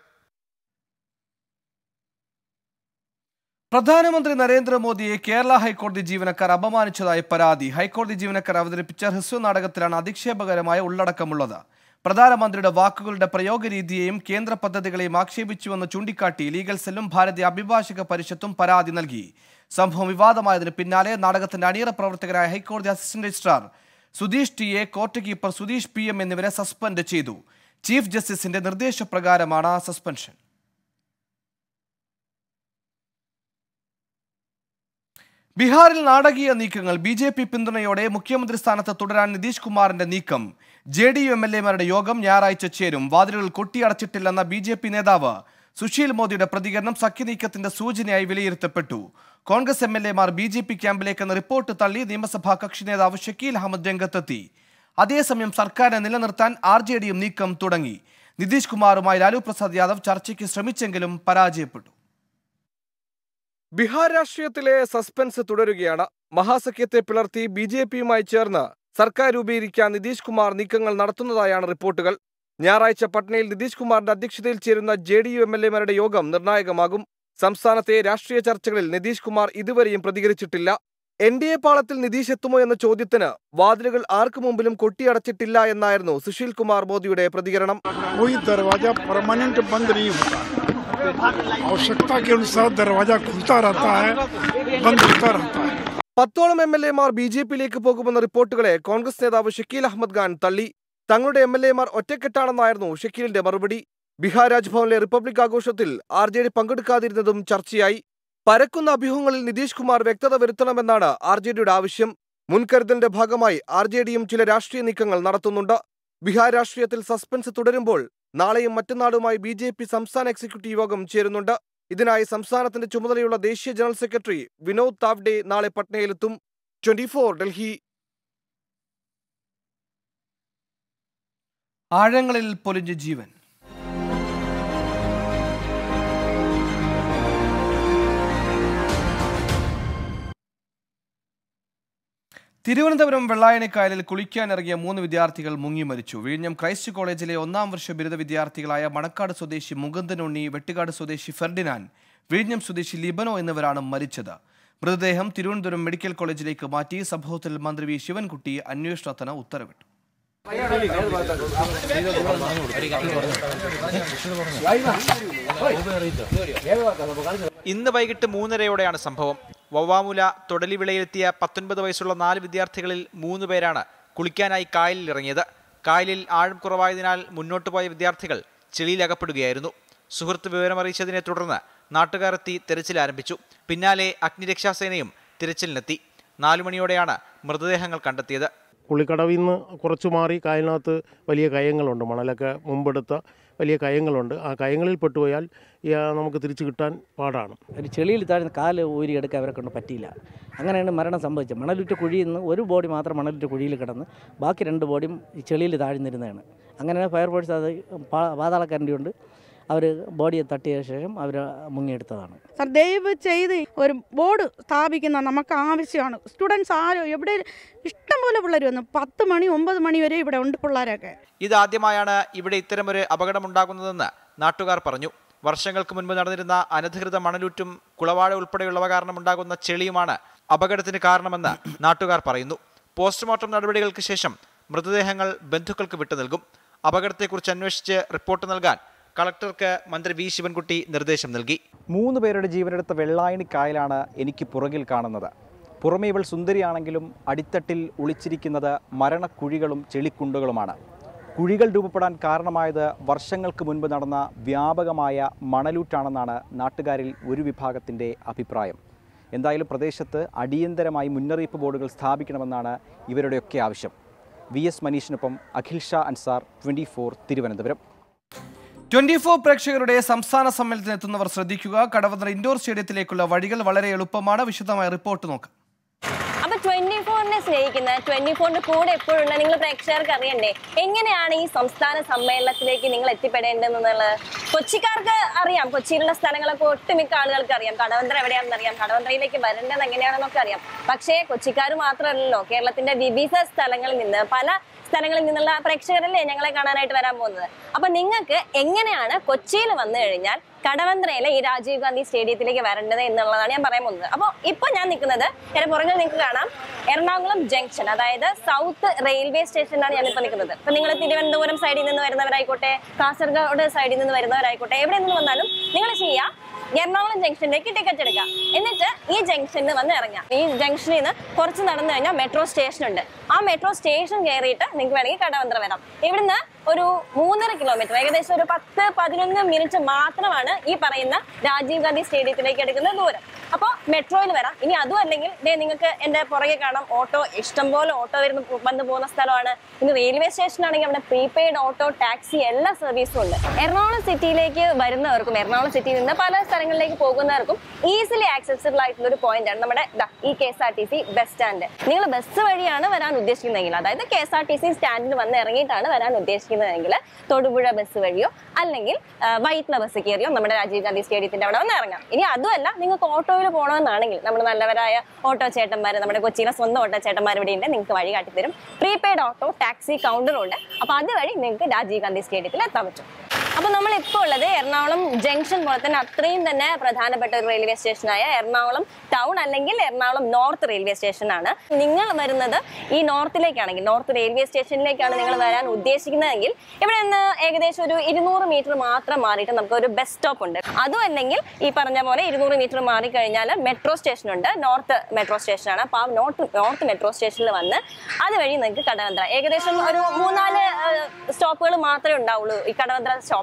പ്രധാനമന്ത്രി നരേന്ദ്രമോദിയെ കേരള ഹൈക്കോടതി ജീവനക്കാർ അപമാനിച്ചതായി പരാതി ഹൈക്കോടതി ജീവനക്കാർ അവതരിപ്പിച്ച ഹ്രസ്വ നാടകത്തിലാണ് അധിക്ഷേപകരമായ ഉള്ളടക്കമുള്ളത് പ്രധാനമന്ത്രിയുടെ വാക്കുകളുടെ പ്രയോഗരീതിയെയും കേന്ദ്ര പദ്ധതികളെയും ആക്ഷേപിച്ചുവെന്ന് ചൂണ്ടിക്കാട്ടി ലീഗൽ സെല്ലും ഭാരതീയ അഭിഭാഷക പരിഷത്തും പരാതി നൽകി സംഭവം വിവാദമായതിന് പിന്നാലെ നാടകത്തിന്റെ അണിയറ പ്രവർത്തകരായ ഹൈക്കോടതി assistant registrar Sudheesh T A court keeper Sudheesh P M എന്നിവരെ സസ്പെൻഡ് ചെയ്തു ചീഫ് ജസ്റ്റിസിന്റെ നിർദ്ദേശപ്രകാരമാണ് സസ്പെൻഷൻ ബീഹാറിൽ നാടകീയ നീക്കങ്ങൾ ബി ജെ പി പിന്തുണയോടെ മുഖ്യമന്ത്രി സ്ഥാനത്ത് തുടരാൻ നിതീഷ് കുമാറിന്റെ നീക്കം J D U M L എമാരുടെ യോഗം ഞായറാഴ്ച ചേരും വാതിലുകൾ കൊട്ടിയടച്ചിട്ടില്ലെന്ന ബി ജെ പി നേതാവ് സുശീൽ മോദിയുടെ പ്രതികരണം സഖ്യനീക്കത്തിന്റെ സൂചനയായി വിലയിരുത്തപ്പെട്ടു കോൺഗ്രസ് എം എൽ എമാർ ബി ജെ പി ക്യാമ്പിലേക്കെന്ന റിപ്പോർട്ട് തള്ളി നിയമസഭാ കക്ഷി നേതാവ് ഷക്കീൽ അഹമ്മദ് രംഗത്തെത്തി അതേസമയം സർക്കാരിനെ നിലനിർത്താൻ ആർ ജെ ഡിയും നീക്കം തുടങ്ങി നിതീഷ് കുമാറുമായി ലാലു പ്രസാദ് യാദവ് ചർച്ചയ്ക്ക് ശ്രമിച്ചെങ്കിലും പരാജയപ്പെട്ടു ബീഹാർ രാഷ്ട്രീയത്തിലെ സസ്പെൻസ് തുടരുകയാണ് മഹാസഖ്യത്തെ പിളർത്തി ബി ജെ പിയുമായി ചേർന്ന് സർക്കാർ രൂപീകരിക്കാൻ നിതീഷ് കുമാർ നീക്കങ്ങൾ നടത്തുന്നതായാണ് റിപ്പോർട്ടുകൾ ഞായറാഴ്ച പട്നയിൽ നിതീഷ് കുമാറിന്റെ അധ്യക്ഷതയിൽ ചേരുന്ന J D U M L എമാരുടെ യോഗം നിർണായകമാകും സംസ്ഥാനത്തെ രാഷ്ട്രീയ ചർച്ചകളിൽ നിതീഷ് കുമാർ ഇതുവരെയും പ്രതികരിച്ചിട്ടില്ല എൻ ഡി എ പാളത്തിൽ നിതീഷ് എത്തുമോ എന്ന ചോദ്യത്തിന് വാതിലുകൾ ആർക്കു മുമ്പിലും കൊട്ടിയടച്ചിട്ടില്ല എന്നായിരുന്നു സുശീൽ കുമാർ മോദിയുടെ പ്രതികരണം कोई दरवाजा परमानेंट बंद नहीं होता आवश्यकता के अनुसार दरवाजा खुलता रहता है बंद होता रहता है പത്തോളം എം എൽ എമാർ ബി ജെ പിയിലേക്ക് പോകുമെന്ന റിപ്പോർട്ടുകളെ കോൺഗ്രസ് നേതാവ് ഷക്കീൽ അഹമ്മദ് ഖാൻ തള്ളി തങ്ങളുടെ എം എൽ എമാർ ഒറ്റക്കെട്ടാണെന്നായിരുന്നു ഷക്കീലിന്റെ മറുപടി ബീഹാർ രാജ്ഭവനിലെ റിപ്പബ്ലിക് ആഘോഷത്തിൽ ആർ ജെ ഡി പങ്കെടുക്കാതിരുന്നതും ചർച്ചയായി പരക്കുന്ന അഭ്യൂഹങ്ങളിൽ നിതീഷ് കുമാർ വ്യക്തത വരുത്തണമെന്നാണ് ആർ ജെ ഡിയുടെ ആവശ്യം മുൻകരുതലിന്റെ ഭാഗമായി ആർ ജെ ഡിയും ചില രാഷ്ട്രീയ നീക്കങ്ങൾ നടത്തുന്നുണ്ട് ബീഹാർ രാഷ്ട്രീയത്തിൽ സസ്പെൻസ് തുടരുമ്പോൾ നാളെയും മറ്റന്നാളുമായി ബി ജെ പി സംസ്ഥാന എക്സിക്യൂട്ടീവ് യോഗം ചേരുന്നുണ്ട് ഇതിനായി സംസ്ഥാനത്തിന്റെ ചുമതലയുള്ള ദേശീയ ജനറൽ സെക്രട്ടറി വിനോദ് താവ്ഡെ നാളെ പട്നയിലെത്തും ട്വന്റി ഫോർ ഡൽഹി ആഴങ്ങളിൽ പൊലിഞ്ഞ ജീവൻ തിരുവനന്തപുരം വെള്ളായണിക്കായലിൽ കുളിക്കാനിറങ്ങിയ മൂന്ന് വിദ്യാർത്ഥികൾ മുങ്ങി മരിച്ചു വിഴിഞ്ഞം ക്രൈസ്റ്റ് കോളേജിലെ ഒന്നാം വർഷ ബിരുദ വിദ്യാർത്ഥികളായ മണക്കാട് സ്വദേശി മുകുന്ദൻ ഉണ്ണി വെട്ടിക്കാട് സ്വദേശി ഫെർഡിനാൻ വിഴിഞ്ഞം സ്വദേശി ലിബനോ എന്നിവരാണ് മരിച്ചത് മൃതദേഹം തിരുവനന്തപുരം മെഡിക്കൽ കോളേജിലേക്ക് മാറ്റി സംഭവത്തിൽ മന്ത്രി വി ശിവൻകുട്ടി അന്വേഷണത്തിന് ഉത്തരവിട്ടു ഇന്ന് വൈകിട്ട് മൂന്നരയോടെയാണ് സംഭവം വവ്വാമുല തൊടലി വിളയിലെത്തിയ പത്തൊൻപത് വയസ്സുള്ള നാല് വിദ്യാർത്ഥികളിൽ മൂന്ന് പേരാണ് കുളിക്കാനായി കായലിൽ ഇറങ്ങിയത് കായലിൽ ആഴം കുറവായതിനാൽ മുന്നോട്ട് പോയ വിദ്യാർത്ഥികൾ ചെളിയിൽ അകപ്പെടുകയായിരുന്നു സുഹൃത്ത് വിവരമറിയിച്ചതിനെ തുടർന്ന് നാട്ടുകാരെത്തി തിരച്ചിൽ ആരംഭിച്ചു പിന്നാലെ അഗ്നിരക്ഷാസേനയും തിരച്ചിലിനെത്തി നാലു മണിയോടെയാണ് മൃതദേഹങ്ങൾ കണ്ടെത്തിയത് കുളിക്കടവിൽ നിന്ന് കുറച്ച് മാറി കായലിനകത്ത് വലിയ കയങ്ങളുണ്ട് മണലൊക്കെ മുമ്പെടുത്ത വലിയ കയങ്ങളുണ്ട് ആ കയങ്ങളിൽ പെട്ടുപോയാൽ ഈ, ആ, നമുക്ക് തിരിച്ചു കിട്ടാൻ പാടാണ് ഒരു ചെളിയിൽ താഴ്ന്ന കാല് ഊരിയെടുക്കാൻ അവരെ കൊണ്ട് പറ്റിയില്ല അങ്ങനെയാണ് മരണം സംഭവിച്ചത് മണലുറ്റ കുഴിയിൽ നിന്ന് ഒരു ബോഡി മാത്രം മണലുറ്റ കുഴിയിൽ കിടന്ന് ബാക്കി രണ്ട് ബോഡിയും ഈ ചെളിയിൽ താഴ്ന്നിരുന്നതാണ് അങ്ങനെ ഫയർഫോഴ്സ് അത് പാ- പാതാളക്കരണ്ടി കൊണ്ട് അവർ ബോഡിയെ തട്ടിയ ശേഷം അവർ മുങ്ങിയെടുത്തതാണ് സർ ദയവ് ചെയ്ത് ഒരു ബോർഡ് സ്ഥാപിക്കുന്ന നമുക്ക് ആവശ്യമാണ് സ്റ്റുഡൻസ് ആരും എവിടെ ഇഷ്ടം പോലെ പിള്ളേർ വന്നു പത്ത് മണി ഒമ്പത് മണി വരെ ഇവിടെ ഉണ്ട് പിള്ളേരൊക്കെ ഇതാദ്യമായാണ് ഇവിടെ ഇത്തരമൊരു അപകടമുണ്ടാകുന്നതെന്ന് നാട്ടുകാർ പറഞ്ഞു വർഷങ്ങൾക്ക് മുൻപ് നടന്നിരുന്ന അനധികൃത മണലൂറ്റും കുളവാഴ ഉൾപ്പെടെയുള്ളവ കാരണമുണ്ടാകുന്ന ചെളിയുമാണ് അപകടത്തിന് കാരണമെന്ന് നാട്ടുകാർ പറയുന്നു പോസ്റ്റ്മോർട്ടം നടപടികൾക്ക് ശേഷം മൃതദേഹങ്ങൾ ബന്ധുക്കൾക്ക് വിട്ടു നൽകും അപകടത്തെക്കുറിച്ച് അന്വേഷിച്ച് റിപ്പോർട്ട് നൽകാൻ കളക്ടർക്ക് മന്ത്രി വി ശിവൻകുട്ടി നിർദ്ദേശം നൽകി മൂന്ന് പേരുടെ ജീവനെടുത്ത വെള്ളായണി കായലാണ് എനിക്ക് പുറകിൽ കാണുന്നത് പുറമേ ഇവൾ സുന്ദരിയാണെങ്കിലും അടിത്തട്ടിൽ ഒളിച്ചിരിക്കുന്നത് മരണക്കുഴികളും ചെളിക്കുണ്ടുകളുമാണ് കുഴികൾ രൂപപ്പെടാൻ കാരണമായത് വർഷങ്ങൾക്ക് മുൻപ് നടന്ന വ്യാപകമായ മണലൂറ്റാണെന്നാണ് നാട്ടുകാരിൽ ഒരു വിഭാഗത്തിൻ്റെ അഭിപ്രായം എന്തായാലും പ്രദേശത്ത് അടിയന്തരമായി മുന്നറിയിപ്പ് ബോർഡുകൾ സ്ഥാപിക്കണമെന്നാണ് ഇവരുടെയൊക്കെ ആവശ്യം വി എസ് മനീഷിനൊപ്പം Akhil Shah Ansar twenty four Thiruvananthapuram twenty four പ്രേക്ഷകരുടെ സംസ്ഥാന സമ്മേളനത്തിന് എത്തുന്നവർ ശ്രദ്ധിക്കുക കടവന്ത്ര ഇൻഡോർ സ്റ്റേഡിയത്തിലേക്കുള്ള വഴികൾ വളരെ എളുപ്പമാണ് വിശദമായ റിപ്പോർട്ട് നോക്കാം അപ്പൊ ട്വന്റി ഫോറിനെ സ്നേഹിക്കുന്ന ട്വന്റി ഫോറിന്റെ കൂടെ എപ്പോഴുള്ള നിങ്ങൾ പ്രേക്ഷകർക്ക് അറിയണ്ടേ എങ്ങനെയാണ് ഈ സംസ്ഥാന സമ്മേളനത്തിലേക്ക് നിങ്ങൾ എത്തിപ്പെടേണ്ടതെന്നുള്ളത് കൊച്ചിക്കാർക്ക് അറിയാം കൊച്ചിയിലുള്ള സ്ഥലങ്ങളൊക്കെ ഒട്ടുമിക്ക ആളുകൾക്ക് അറിയാം കടവന്ത്ര എവിടെയാണെന്ന് അറിയാം കടവന്ത്രയിലേക്ക് വരേണ്ടത് എങ്ങനെയാണെന്നൊക്കെ അറിയാം പക്ഷേ കൊച്ചിക്കാർ മാത്രമല്ലല്ലോ കേരളത്തിന്റെ വിവിധ സ്ഥലങ്ങളിൽ നിന്ന് പല സ്ഥലങ്ങളിൽ നിന്നുള്ള പ്രേക്ഷകരല്ലേ ഞങ്ങളെ കാണാനായിട്ട് വരാൻ പോകുന്നത് അപ്പൊ നിങ്ങൾക്ക് എങ്ങനെയാണ് കൊച്ചിയിൽ വന്നു കഴിഞ്ഞാൽ കടവന്ത്രയിലെ ഈ രാജീവ് ഗാന്ധി സ്റ്റേഡിയത്തിലേക്ക് വരേണ്ടത് എന്നുള്ളതാണ് ഞാൻ പറയാൻ പോകുന്നത് അപ്പോൾ ഇപ്പൊ ഞാൻ നിൽക്കുന്നത് എന്റെ പുറകിൽ നിങ്ങൾക്ക് കാണാം എറണാകുളം ജംഗ്ഷൻ അതായത് സൗത്ത് റെയിൽവേ സ്റ്റേഷനിലാണ് ഞാൻ ഇപ്പൊ നിൽക്കുന്നത് ഇപ്പൊ നിങ്ങൾ തിരുവനന്തപുരം സൈഡിൽ നിന്ന് വരുന്നവരായിക്കോട്ടെ കാസർഗോഡ് സൈഡിൽ നിന്ന് വരുന്നവരായിക്കോട്ടെ എവിടെ നിന്ന് വന്നാലും നിങ്ങൾ ചെയ്യാം എറണാകുളം ജംഗ്ഷനിലേക്ക് ടിക്കറ്റ് എടുക്കാം എന്നിട്ട് ഈ ജംഗ്ഷനിൽ വന്ന് ഇറങ്ങാം ഈ ജംഗ്ഷനിൽ നിന്ന് കുറച്ച് നടന്നു കഴിഞ്ഞാൽ മെട്രോ സ്റ്റേഷൻ ഉണ്ട് ആ മെട്രോ സ്റ്റേഷൻ കയറിയിട്ട് നിങ്ങൾക്ക് വേണമെങ്കിൽ കടവന്ത്ര വരാം ഇവിടുന്ന് ഒരു മൂന്നര കിലോമീറ്റർ ഏകദേശം ഒരു പത്ത് പതിനൊന്ന് മിനിറ്റ് മാത്രമാണ് ഈ പറയുന്ന രാജീവ് ഗാന്ധി സ്റ്റേഡിയത്തിലേക്ക് എടുക്കുന്ന ദൂരം അപ്പോൾ മെട്രോയിൽ വരാം ഇനി അതും അല്ലെങ്കിൽ ദേ നിങ്ങൾക്ക് എൻ്റെ പുറകെ കാണാം ഓട്ടോ ഇഷ്ടംപോലെ ഓട്ടോ വരുന്ന വന്ന് പോകുന്ന സ്ഥലമാണ് ഇനി റെയിൽവേ സ്റ്റേഷൻ ആണെങ്കിൽ അവിടെ പ്രീപെയ്ഡ് ഓട്ടോ ടാക്സി എല്ലാ സർവീസും ഉണ്ട് എറണാകുളം സിറ്റിയിലേക്ക് വരുന്നവർക്കും എറണാകുളം സിറ്റിയിൽ നിന്ന് പല സ്ഥലങ്ങളിലേക്ക് പോകുന്നവർക്കും ഈസിലി ആക്സസിബിൾ ആയിട്ടുള്ള ഒരു പോയിന്റ് ആണ് നമ്മുടെ ദാ ഈ K S R T C bus stand നിങ്ങൾ ബസ് വഴിയാണ് വരാൻ ഉദ്ദേശിക്കുന്നതെങ്കിൽ അതായത് K S R T C സ്റ്റാൻഡിൽ വന്ന് ഇറങ്ങിയിട്ടാണ് വരാൻ ഉദ്ദേശിക്കുന്നതെങ്കിൽ തൊടുപുഴ ബസ് വഴിയോ അല്ലെങ്കിൽ ആ, വൈറ്റ്ല ബസ് കയറിയോ നമ്മുടെ രാജീവ് ഗാന്ധി സ്റ്റേഡിയത്തിന്റെ അവിടെ വന്ന് ഇറങ്ങാം ഇനി അതുമല്ല നിങ്ങൾക്ക് ഓട്ടോയിൽ പോകണമെന്നാണെങ്കിൽ നമ്മുടെ നല്ലവരായ ഓട്ടോ ചേട്ടന്മാർ നമ്മുടെ കൊച്ചിയിലെ സ്വന്തം ഓട്ടോ ചേട്ടന്മാർ ഇവിടെ ഉണ്ട് നിങ്ങൾക്ക് വഴി കാട്ടിത്തരും പ്രീപെയ്ഡ് ഓട്ടോ ടാക്സി കൗണ്ടറുണ്ട് അപ്പൊ അതുവഴി നിങ്ങൾക്ക് രാജീവ് ഗാന്ധി സ്റ്റേഡിയത്തിൽ എത്താൻ പറ്റും അപ്പൊ നമ്മൾ ഇപ്പോൾ ഉള്ളത് എറണാകുളം ജംഗ്ഷൻ പോലെ തന്നെ അത്രയും തന്നെ പ്രധാനപ്പെട്ട ഒരു റെയിൽവേ സ്റ്റേഷനായ എറണാകുളം ടൗൺ അല്ലെങ്കിൽ എറണാകുളം നോർത്ത് റെയിൽവേ സ്റ്റേഷനാണ് നിങ്ങൾ വരുന്നത് ഈ നോർത്തിലേക്കാണെങ്കിൽ നോർത്ത് റെയിൽവേ സ്റ്റേഷനിലേക്കാണ് നിങ്ങൾ വരാൻ ഉദ്ദേശിക്കുന്നതെങ്കിൽ ഇവിടെ നിന്ന് ഏകദേശം ഒരു ഇരുന്നൂറ് മീറ്റർ മാത്രം മാറിയിട്ട് നമുക്ക് ഒരു ബസ് സ്റ്റോപ്പ് ഉണ്ട് അതും അല്ലെങ്കിൽ ഈ പറഞ്ഞ പോലെ ഇരുന്നൂറ് മീറ്റർ മാറി കഴിഞ്ഞാൽ മെട്രോ സ്റ്റേഷൻ ഉണ്ട് നോർത്ത് മെട്രോ സ്റ്റേഷനാണ് അപ്പോൾ ആ നോർത്ത് നോർത്ത് മെട്രോ സ്റ്റേഷനിൽ വന്ന് അതുവഴി നിങ്ങൾക്ക് കടവന്ത്ര ഏകദേശം ഒരു മൂന്നാല് സ്റ്റോപ്പുകൾ മാത്രമേ ഉണ്ടാവുള്ളൂ ഈ കടവന്ത്ര സ്റ്റോപ്പ്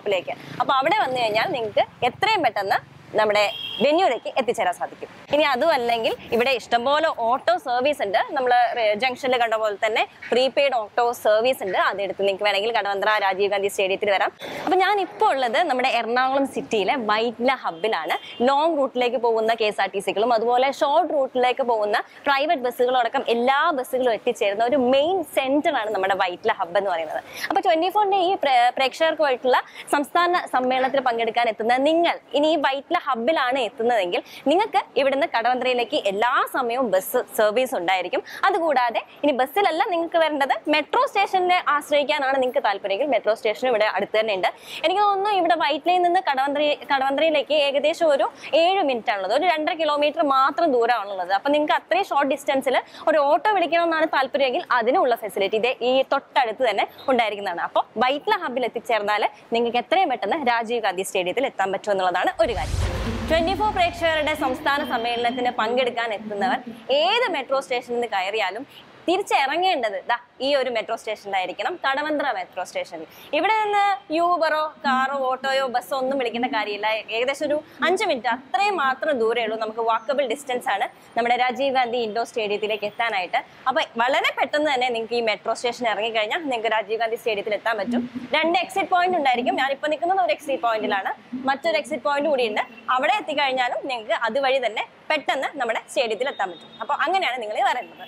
സ്റ്റോപ്പിലേക്ക് അപ്പോൾ അവിടെ വന്നു കഴിഞ്ഞാൽ നിങ്ങൾക്ക് എത്രയും പെട്ടെന്ന് നമ്മുടെ വെന്യൂലേക്ക് എത്തിച്ചേരാൻ സാധിക്കും ഇനി അതും അല്ലെങ്കിൽ ഇവിടെ ഇഷ്ടംപോലെ ഓട്ടോ സർവീസ് ഉണ്ട് നമ്മൾ ജംഗ്ഷനിൽ കണ്ട പോലെ തന്നെ പ്രീപെയ്ഡ് ഓട്ടോ സർവീസ് ഉണ്ട് അതെടുത്ത് നിങ്ങൾക്ക് വേണമെങ്കിൽ കടവന്ത്ര രാജീവ് ഗാന്ധി സ്റ്റേഡിയത്തിൽ വരാം അപ്പോൾ ഞാൻ ഇപ്പോൾ ഉള്ളത് നമ്മുടെ എറണാകുളം സിറ്റിയിലെ വൈറ്റ്ല ഹബിലാണ് ലോങ് റൂട്ടിലേക്ക് പോകുന്ന കെ എസ് ആർ ടി സികളും അതുപോലെ ഷോർട്ട് റൂട്ടിലേക്ക് പോകുന്ന പ്രൈവറ്റ് ബസ്സുകളും അടക്കം എല്ലാ ബസ്സുകളും എത്തിച്ചേരുന്ന ഒരു മെയിൻ സെന്റർ ആണ് നമ്മുടെ വൈറ്റ്ല ഹബ് എന്ന് പറയുന്നത് അപ്പോൾ ട്വന്റി ഫോറിന്റെ ഈ പ്രേ- പ്രേക്ഷകർക്കുമായിട്ടുള്ള സംസ്ഥാന സമ്മേളനത്തിൽ പങ്കെടുക്കാൻ എത്തുന്ന നിങ്ങൾ ഇനി ഈ വൈറ്റ്ല ഹബിലാണ് എത്തുന്നതെങ്കിൽ നിങ്ങൾക്ക് ഇവിടുന്ന് കടവന്ത്രയിലേക്ക് എല്ലാ സമയവും ബസ് സർവീസ് ഉണ്ടായിരിക്കും അതുകൂടാതെ ഇനി ബസ്സിലല്ല നിങ്ങൾക്ക് വരേണ്ടത് മെട്രോ സ്റ്റേഷനെ ആശ്രയിക്കാനാണ് നിങ്ങൾക്ക് താല്പര്യമെങ്കിൽ മെട്രോ സ്റ്റേഷൻ ഇവിടെ അടുത്ത് തന്നെ ഉണ്ട് എനിക്ക് തോന്നുന്നു ഇവിടെ വൈറ്റ്ലയിൽ നിന്ന് കടവന്ത്രി കടവന്ത്രയിലേക്ക് ഏകദേശം ഒരു ഏഴ് മിനിറ്റ് ആണുള്ളത് ഒരു രണ്ടര കിലോമീറ്റർ മാത്രം ദൂരമാണുള്ളത് അപ്പൊ നിങ്ങൾക്ക് അത്രയും ഷോർട്ട് ഡിസ്റ്റൻസിൽ ഒരു ഓട്ടോ വിളിക്കണമെന്നാണ് താല്പര്യമെങ്കിൽ അതിനുള്ള ഫെസിലിറ്റി ഇതേ ഈ തൊട്ടടുത്ത് തന്നെ ഉണ്ടായിരിക്കുന്നതാണ് അപ്പോൾ വൈറ്റ്ല ഹബിൽ എത്തിച്ചേർന്നാൽ നിങ്ങൾക്ക് എത്രയും പെട്ടെന്ന് രാജീവ് ഗാന്ധി സ്റ്റേഡിയത്തിൽ എത്താൻ പറ്റും എന്നുള്ളതാണ് ഒരു കാര്യം ട്വന്റി ഫോർ പ്രേക്ഷകരുടെ സംസ്ഥാന സമ്മേളനത്തിന് പങ്കെടുക്കാൻ എത്തുന്നവർ ഏത് മെട്രോ സ്റ്റേഷനിൽ നിന്ന് കയറിയാലും തിരിച്ചിറങ്ങേണ്ടത് ദാ ഈ ഒരു മെട്രോ സ്റ്റേഷനിലായിരിക്കണം കടവന്ത്ര മെട്രോ സ്റ്റേഷനിൽ ഇവിടെ നിന്ന് യൂബറോ കാറോ ഓട്ടോയോ ബസ്സോ ഒന്നും വിളിക്കേണ്ട കാര്യമില്ല ഏകദേശം ഒരു അഞ്ച് മിനിറ്റ് അത്രയും മാത്രം ദൂരേ ഉള്ളൂ നമുക്ക് വാക്കബിൾ ഡിസ്റ്റൻസ് ആണ് നമ്മുടെ രാജീവ് ഗാന്ധി ഇൻഡോർ സ്റ്റേഡിയത്തിലേക്ക് എത്താനായിട്ട് അപ്പൊ വളരെ പെട്ടെന്ന് തന്നെ നിങ്ങൾക്ക് ഈ മെട്രോ സ്റ്റേഷൻ ഇറങ്ങിക്കഴിഞ്ഞാൽ നിങ്ങൾക്ക് രാജീവ് ഗാന്ധി സ്റ്റേഡിയത്തിൽ എത്താൻ പറ്റും രണ്ട് എക്സിറ്റ് പോയിന്റ് ഉണ്ടായിരിക്കും ഞാനിപ്പോൾ നിൽക്കുന്നത് ഒരു എക്സിറ്റ് പോയിന്റിലാണ് മറ്റൊരു എക്സിറ്റ് പോയിന്റ് കൂടിയുണ്ട് അവിടെ എത്തിക്കഴിഞ്ഞാലും നിങ്ങൾക്ക് അതുവഴി തന്നെ പെട്ടെന്ന് നമ്മുടെ സ്റ്റേഡിയത്തിൽ എത്താൻ പറ്റും അപ്പോൾ അങ്ങനെയാണ് നിങ്ങൾ വരേണ്ടത്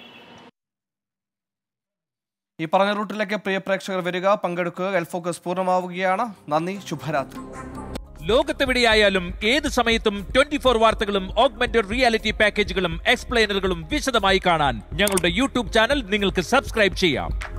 ഈ പറഞ്ഞ റൂട്ടിലേക്ക് പ്രിയ പ്രേക്ഷകർ വരിക പങ്കെടുക്കുക എൽ ഫോക്കസ് പൂർണ്ണമാവുകയാണ് നന്ദി ശുഭരാത്രി ലോകത്തെവിടെയായാലും ഏത് സമയത്തും ട്വന്റി ഫോർ വാർത്തകളും ഓഗ്മെന്റഡ് റിയാലിറ്റി പാക്കേജുകളും എക്സ്പ്ലെയിനറുകളും വിശദമായി കാണാൻ ഞങ്ങളുടെ യൂട്യൂബ് ചാനൽ നിങ്ങൾക്ക് സബ്സ്ക്രൈബ് ചെയ്യാം